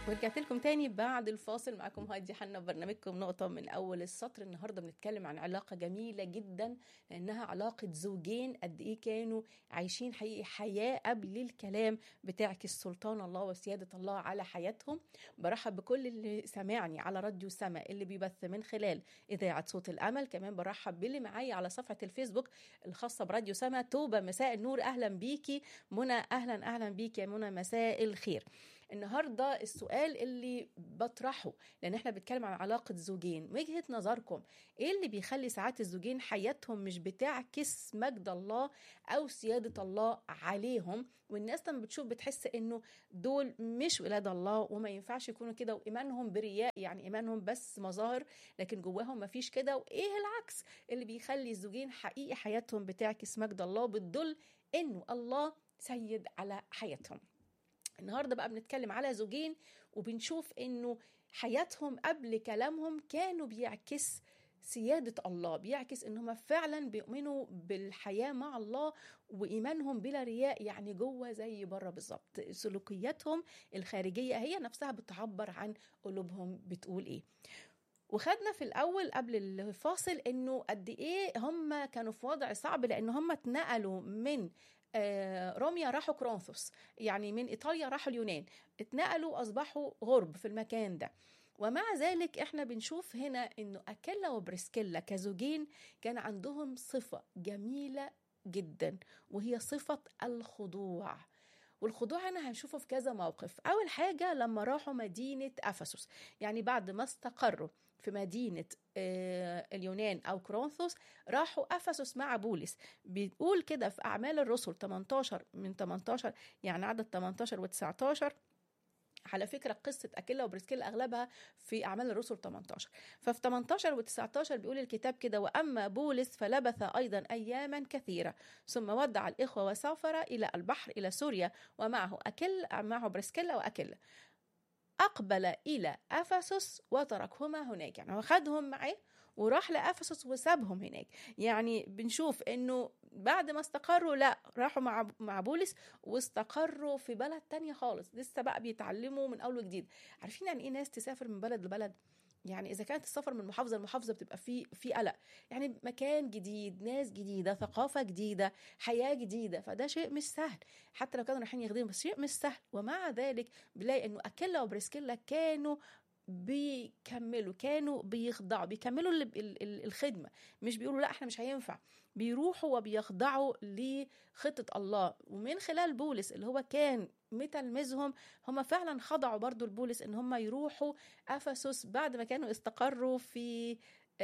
ورجعت لكم تاني بعد الفاصل معاكم هادي حنا برنامجكم نقطة من أول السطر النهاردة بنتكلم عن علاقة جميلة جدا لأنها علاقة زوجين قد إيه كانوا عايشين حقيقي حياة قبل الكلام بتعكس سلطان الله وسيادة الله على حياتهم برحب بكل اللي سامعني على راديو سما اللي بيبث من خلال إذاعة صوت الأمل كمان برحب باللي معايا على صفحة الفيسبوك الخاصة براديو سما توبة مساء النور أهلا بيكي منى أهلا أهلا بيكي يا منى مساء الخير النهارده السؤال اللي بطرحه لان احنا بنتكلم عن علاقه زوجين وجهه نظركم ايه اللي بيخلي ساعات الزوجين حياتهم مش بتعكس مجد الله او سياده الله عليهم والناس لما بتشوف بتحس انه دول مش ولاد الله وما ينفعش يكونوا كده وايمانهم برياء يعني ايمانهم بس مظاهر لكن جواهم ما فيش كده وايه العكس اللي بيخلي الزوجين حقيقي حياتهم بتعكس مجد الله بتدل انه الله سيد على حياتهم النهارده بقى بنتكلم على زوجين وبنشوف انه حياتهم قبل كلامهم كانوا بيعكس سيادة الله بيعكس ان هم فعلا بيؤمنوا بالحياة مع الله وإيمانهم بلا رياء يعني جوه زي بره بالظبط سلوكياتهم الخارجية هي نفسها بتعبر عن قلوبهم بتقول ايه وخدنا في الاول قبل الفاصل انه قد ايه هم كانوا في وضع صعب لان هم اتنقلوا من روميا راحوا كرونثوس يعني من ايطاليا راحوا اليونان اتنقلوا اصبحوا غرب في المكان ده ومع ذلك احنا بنشوف هنا انه اكيلا وبريسكيلا كزوجين كان عندهم صفه جميله جدا وهي صفه الخضوع والخضوع هنا هنشوفه في كذا موقف اول حاجه لما راحوا مدينه افسس يعني بعد ما استقروا في مدينة اليونان أو كرونثوس راحوا أفسس مع بولس بيقول كده في أعمال الرسل 18 من 18 يعني عدد 18 و 19 على فكرة قصة أكيلا وبريسكيلا أغلبها في أعمال الرسل 18 ففي 18 و 19 بيقول الكتاب كده وأما بولس فلبث أيضا أياما كثيرة ثم ودع الإخوة وسافر إلى البحر إلى سوريا ومعه أكل معه بريسكيلا وأكيلا أقبل إلى أفسس وتركهما هناك يعني هو خدهم معاه وراح لأفسس وسابهم هناك يعني بنشوف إنه بعد ما استقروا لا راحوا مع مع بولس واستقروا في بلد تانية خالص لسه بقى بيتعلموا من أول وجديد عارفين يعني إيه ناس تسافر من بلد لبلد يعني اذا كانت السفر من محافظه لمحافظه بتبقى في في قلق يعني مكان جديد ناس جديده ثقافه جديده حياه جديده فده شيء مش سهل حتى لو كانوا رايحين يخدموا بس شيء مش سهل ومع ذلك بنلاقي انه اكيلا وبريسكيلا كانوا بيكملوا كانوا بيخضعوا بيكملوا الخدمة مش بيقولوا لا احنا مش هينفع بيروحوا وبيخضعوا لخطة الله ومن خلال بولس اللي هو كان متلمذهم هم فعلا خضعوا برضو لبولس ان هم يروحوا افسس بعد ما كانوا استقروا في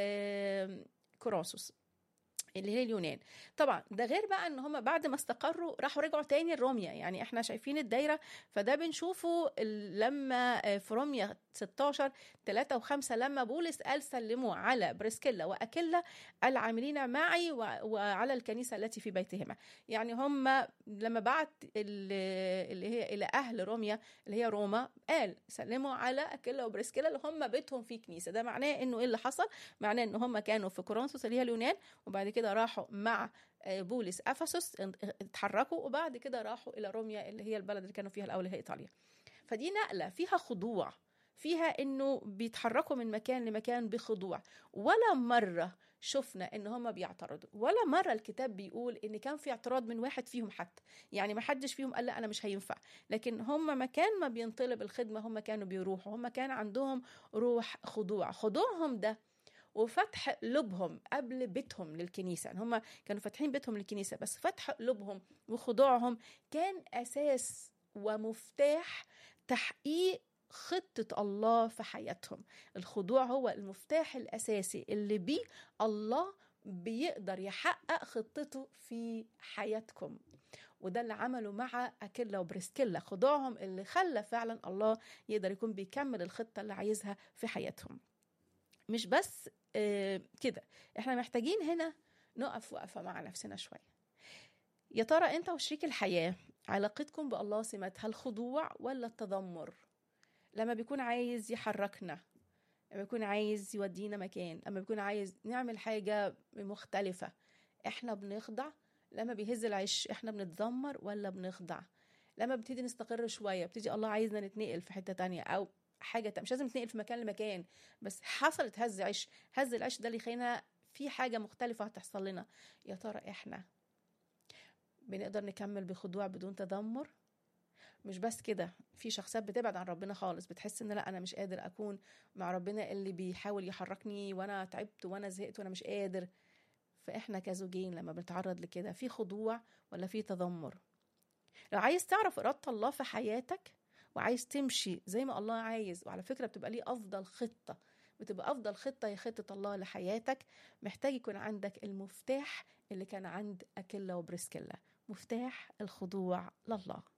كوراسوس اللي هي اليونان طبعا ده غير بقى ان هم بعد ما استقروا راحوا رجعوا تاني لروميا يعني احنا شايفين الدايره فده بنشوفه لما في روميا 16 3 و5 لما بولس قال سلموا على بريسكيلا واكيلا العاملين معي وعلى الكنيسه التي في بيتهما يعني هم لما بعت اللي هي الى اهل روميا اللي هي روما قال سلموا على اكيلا وبريسكيلا اللي هم بيتهم في كنيسه ده معناه انه ايه اللي حصل معناه ان هم كانوا في كورنثوس اللي هي اليونان وبعد كده راحوا مع بولس افسس اتحركوا وبعد كده راحوا الى روميا اللي هي البلد اللي كانوا فيها الاول اللي هي ايطاليا فدي نقله فيها خضوع فيها انه بيتحركوا من مكان لمكان بخضوع ولا مره شفنا ان هم بيعترضوا ولا مره الكتاب بيقول ان كان في اعتراض من واحد فيهم حتى يعني ما حدش فيهم قال لا انا مش هينفع لكن هم مكان ما بينطلب الخدمه هم كانوا بيروحوا هم كان عندهم روح خضوع خضوعهم ده وفتح قلوبهم قبل بيتهم للكنيسه يعني هم كانوا فاتحين بيتهم للكنيسه بس فتح قلوبهم وخضوعهم كان اساس ومفتاح تحقيق خطة الله في حياتهم الخضوع هو المفتاح الأساسي اللي بيه الله بيقدر يحقق خطته في حياتكم وده اللي عمله مع أكيلا وبريسكيلا خضوعهم اللي خلى فعلا الله يقدر يكون بيكمل الخطة اللي عايزها في حياتهم مش بس آه كده احنا محتاجين هنا نقف وقفة مع نفسنا شوية يا ترى انت وشريك الحياة علاقتكم بالله سمتها الخضوع ولا التذمر لما بيكون عايز يحركنا لما بيكون عايز يودينا مكان لما بيكون عايز نعمل حاجة مختلفة احنا بنخضع لما بيهز العش احنا بنتذمر ولا بنخضع لما بنبتدي نستقر شويه بتيجي الله عايزنا نتنقل في حته تانية او حاجه تانية. مش لازم نتنقل في مكان لمكان بس حصلت هز عش هز العش ده اللي يخلينا في حاجه مختلفه هتحصل لنا يا ترى احنا بنقدر نكمل بخضوع بدون تذمر مش بس كده في شخصيات بتبعد عن ربنا خالص بتحس ان لا انا مش قادر اكون مع ربنا اللي بيحاول يحركني وانا تعبت وانا زهقت وانا مش قادر فاحنا كزوجين لما بنتعرض لكده في خضوع ولا في تذمر لو عايز تعرف إرادة الله في حياتك وعايز تمشي زي ما الله عايز وعلى فكرة بتبقى ليه أفضل خطة بتبقى أفضل خطة هي خطة الله لحياتك محتاج يكون عندك المفتاح اللي كان عند أكيلا وبريسكيلا مفتاح الخضوع لله